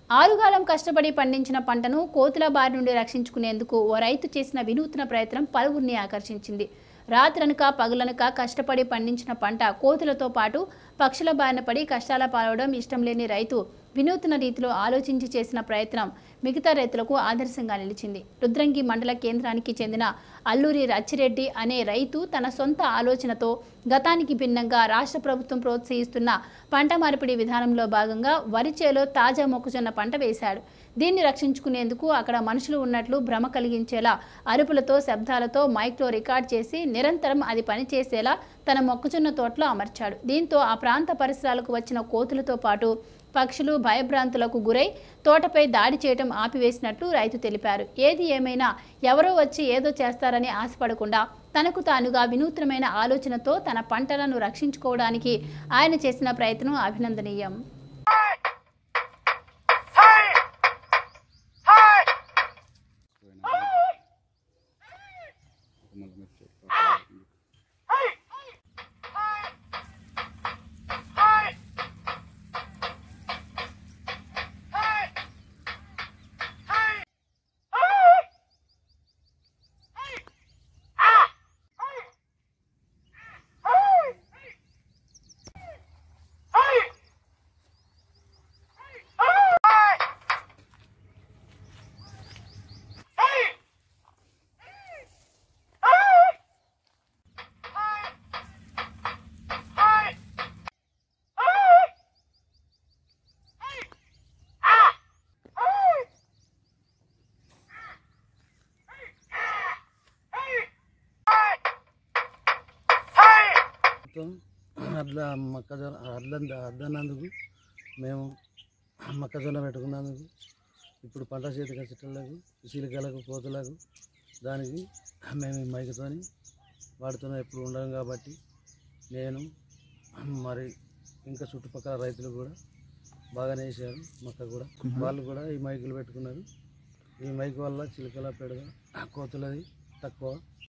ఆరుగాలం కష్టపడి పండించిన పంటను కోతుల బారి నుండి రక్షించుకునేందుకు ఓ రైతు చేసిన వినూత్న ప్రయత్నం పలువురిని ఆకర్షించింది రాత్రనక పగులనక కష్టపడి పండించిన పంట కోతులతో పాటు పక్షుల బారిన పడి కష్టాల పాలవడం ఇష్టం లేని రైతు వినూత్న రీతిలో ఆలోచించి చేసిన ప్రయత్నం మిగతా రైతులకు ఆదర్శంగా నిలిచింది రుద్రంగి మండల కేంద్రానికి చెందిన అల్లూరి రచ్చిరెడ్డి అనే రైతు తన సొంత ఆలోచనతో గతానికి భిన్నంగా రాష్ట్ర ప్రభుత్వం ప్రోత్సహిస్తున్న పంట మార్పిడి విధానంలో భాగంగా వరి చేలో తాజా మొక్కజొన్న పంట వేశాడు దీన్ని రక్షించుకునేందుకు అక్కడ మనుషులు ఉన్నట్లు భ్రమ కలిగించేలా అరుపులతో శబ్దాలతో మైక్లో రికార్డ్ చేసి నిరంతరం అది పనిచేసేలా తన మొక్కజొన్న తోటలో అమర్చాడు దీంతో ఆ ప్రాంత పరిసరాలకు వచ్చిన కోతులతో పాటు పక్షులు భయభ్రాంతులకు గురై తోటపై దాడి చేయటం ఆపివేసినట్లు రైతు తెలిపారు ఏది ఏమైనా ఎవరో వచ్చి ఏదో చేస్తారని ఆశపడకుండా తనకు తానుగా వినూత్నమైన ఆలోచనతో తన పంటలను రక్షించుకోవడానికి ఆయన చేసిన ప్రయత్నం అభినందనీయం మొత్తం అట్లా మొక్కజొన్న అడ్ల అద్దనందుకు మేము మొక్కజొన్న పెట్టుకున్నందుకు ఇప్పుడు పంట చేతికి వచ్చేటలకు చిలుకలకు కోతులకు దానికి మేము ఈ మైకుతోని వాడుతున్నాం ఎప్పుడు ఉండడం కాబట్టి నేను మరి ఇంకా చుట్టుపక్కల రైతులు కూడా బాగానే వేసారు మొక్క కూడా వాళ్ళు కూడా ఈ మైకులు పెట్టుకున్నారు ఈ మైక్ వల్ల చిలుకల పెడద కోతులది తక్కువ